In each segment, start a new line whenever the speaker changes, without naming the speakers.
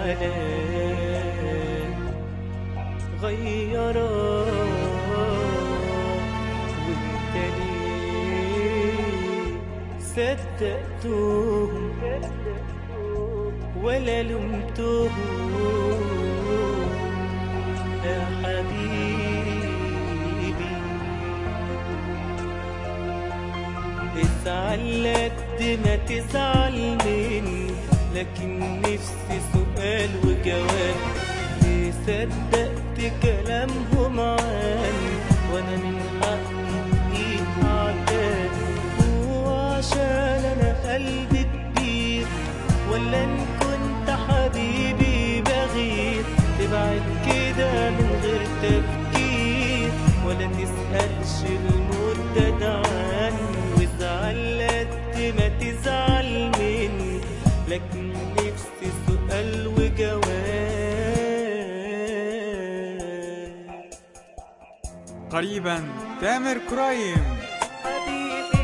كلام غيرك وانت ليه صدقتهم ولا لمتهم يا حبيبي ازعل قد ما تزعل مني لكن نفسي سؤال وجواب ليه صدقت كلامهم عني وانا من حقي اعتاد هو عشان انا قلبي كبير ولا ان كنت حبيبي بغير تبعد كده من غير تفكير ولا تسألش المدة عني وازعل قد ما تزعل مني لكن نفسي سؤال وجواب
قريبا تامر كرايم
حبيبي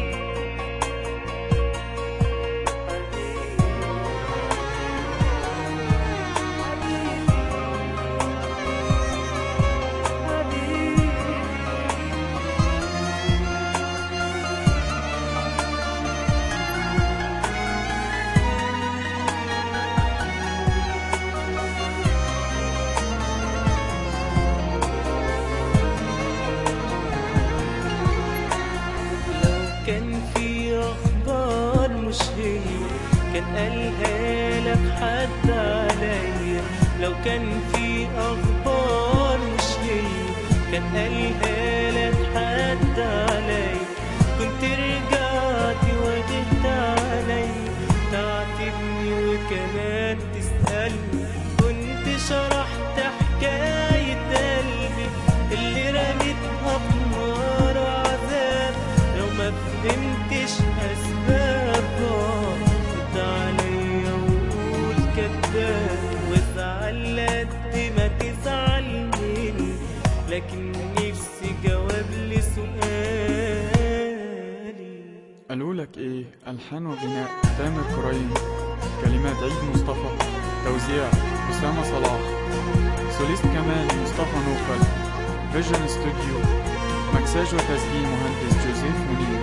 لو كان في اخبار مش هي كان قالها لك حد عليا لو كان في اخبار مش هي كان قالها لك حد عليا كنت رجعت وجدت عليا تعاتبني وكمان تسألني كنت شرحت حكاية قلبي اللي رميتها في نار عذاب لو ما فهمتش أسبابها رد عليا وقول كداب وازعل قد ما تزعل مني لكن نفسي جواب لسؤالي
قالوا لك ايه الحان وغناء تامر كرايم كلمات عيد مصطفى توزيع أسامة صلاح سوليست كمان مصطفى نوفل فيجن ستوديو مكساج وتسجيل مهندس جوزيف منير